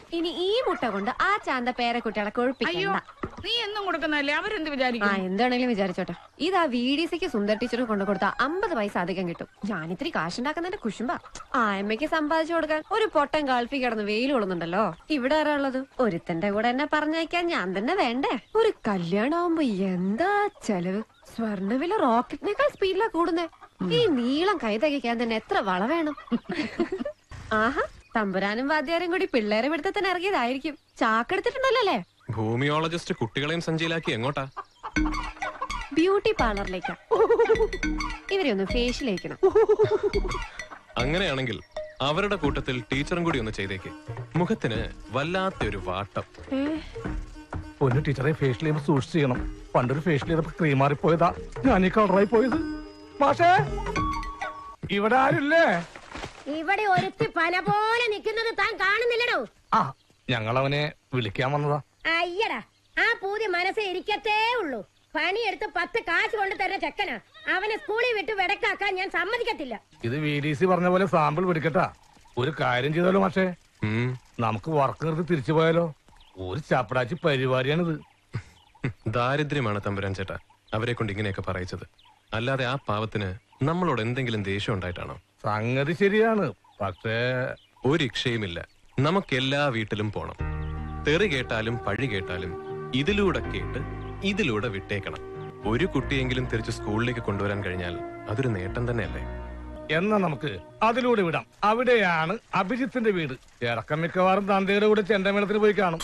ഇനി ഈ മുട്ട കൊണ്ട് ആ ചാന്ത പേരക്കുട്ടികളെ അയ്യോ കൊഴുപ്പിക്കണ്ട നീ എന്നും കൊടുക്കുന്നതല്ലേ അവരെന്ത് ആ വിചാരിക്കും എന്താണെങ്കിലും വിചാരിച്ചോട്ടെ ഇതാ വി ഡി സിക്ക് സുന്ദർ ടീച്ചർ കൊണ്ടു കൊടുത്ത അമ്പത് പൈസ അധികം കിട്ടും ഞാനിത്തിരി കാശുണ്ടാക്കുന്നതിന്റെ കുശുമ്പ ആ അമ്മയ്ക്ക് സമ്പാദിച്ചു കൊടുക്കാൻ ഒരു പൊട്ടൻ ഗൾഫിൽ കിടന്ന് വെയിൽ കൊള്ളുന്നുണ്ടല്ലോ ഇവിടെ ആരാ ഉള്ളത് ഒരുത്തന്റെ കൂടെ എന്നെ പറഞ്ഞയക്കാൻ ഞാൻ തന്നെ വേണ്ടേ ഒരു കല്യാണമാകുമ്പോ എന്താ ചെലവ് സ്വർണ്ണവില റോക്കറ്റിനേക്കാൾ സ്പീഡിലാ കൂടുന്നേ ഈ നീളം കൈ തകയ്ക്കാൻ തന്നെ എത്ര വള വേണം ആഹാ തമ്പുരാനും വാദ്യാരും കൂടി പിള്ളേരെ പിടുത്തത്തിന് ഇറങ്ങിയതായിരിക്കും ചാക്കെടുത്തിട്ടുണ്ടല്ലോ അല്ലേ ഭൂമിയോളജിസ്റ്റ് കുട്ടികളെയും സഞ്ചയിലാക്കി എങ്ങോട്ടാ ബ്യൂട്ടി പാർലറിലേക്കാ ഇവരെ ഒന്ന് ഫേഷ്യൽ അങ്ങനെയാണെങ്കിൽ അവരുടെ കൂട്ടത്തിൽ ടീച്ചറും കൂടി ഒന്ന് ചെയ്തേക്ക് മുഖത്തിന് വല്ലാത്തൊരു വാട്ടം പൊന്നു ടീച്ചറെ ഫേഷ്യൽ ചെയ്യുമ്പോൾ സൂക്ഷിച്ച് ചെയ്യണം പണ്ടൊരു ഫേഷ്യൽ ചെയ്തപ്പോ ക്രീം മാറിപ്പോയതാ ഞാൻ ഈ കളറായി പോയത് മാഷേ ഇവിടെ ആരുല്ലേ ഇവിടെ ഒരുത്തി പന പോലെ നിൽക്കുന്നത് താൻ കാണുന്നില്ലടോ ആ ഞങ്ങളവനെ വിളിക്കാൻ വന്നതാ അയ്യടാ ആ പൂതി മനസ്സ് ഇരിക്കത്തേ ഉള്ളൂ പണിയെടുത്ത് പത്ത് കാശ് കൊണ്ട് തരുന്ന ചെക്കനാ അവനെ സ്കൂളിൽ വിട്ട് വെടക്കാക്കാൻ ഞാൻ സമ്മതിക്കത്തില്ല ഇത് വി ഡി സി പറഞ്ഞ പോലെ സാമ്പിൾ പിടിക്കട്ടാ ഒരു കാര്യം ചെയ്താലോ മാഷേ ഉം. നമുക്ക് വർക്ക് നിർത്തി തിരിച്ചു പോയാലോ ഒരു ചപ്പടാച്ചി പരിപാടിയാണിത് ദാരിദ്ര്യമാണ് തമ്പുരാൻ ചേട്ടാ അവരെ കൊണ്ട് ഇങ്ങനെയൊക്കെ പറയിച്ചത് അല്ലാതെ ആ പാവത്തിന് നമ്മളോട് എന്തെങ്കിലും ദേഷ്യം ഉണ്ടായിട്ടാണോ സംഗതി ശരിയാണ് പക്ഷേ ഒരു ഇക്ഷയുമില്ല നമുക്കെല്ലാ വീട്ടിലും പോണം തെറി കേട്ടാലും പഴി കേട്ടാലും ഇതിലൂടെ കേട്ട് ഇതിലൂടെ വിട്ടേക്കണം ഒരു കുട്ടിയെങ്കിലും തിരിച്ച് സ്കൂളിലേക്ക് കൊണ്ടുവരാൻ കഴിഞ്ഞാൽ അതൊരു നേട്ടം തന്നെയല്ലേ എന്നാ നമുക്ക് അതിലൂടെ വിടാം അവിടെയാണ് അഭിജിത്തിന്റെ വീട് ഇറക്കം മിക്കവാറും തന്തയുടെ കൂടെ ചെണ്ടമേളത്തിന് പോയി കാണും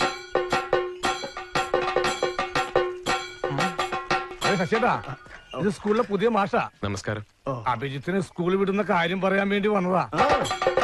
അതെ ശശിയേട്ടാ ഇത് സ്കൂളിലെ പുതിയ മാഷ നമസ്കാരം അഭിജിത്തിന് സ്കൂളിൽ വിടുന്ന കാര്യം പറയാൻ വേണ്ടി വന്നതാ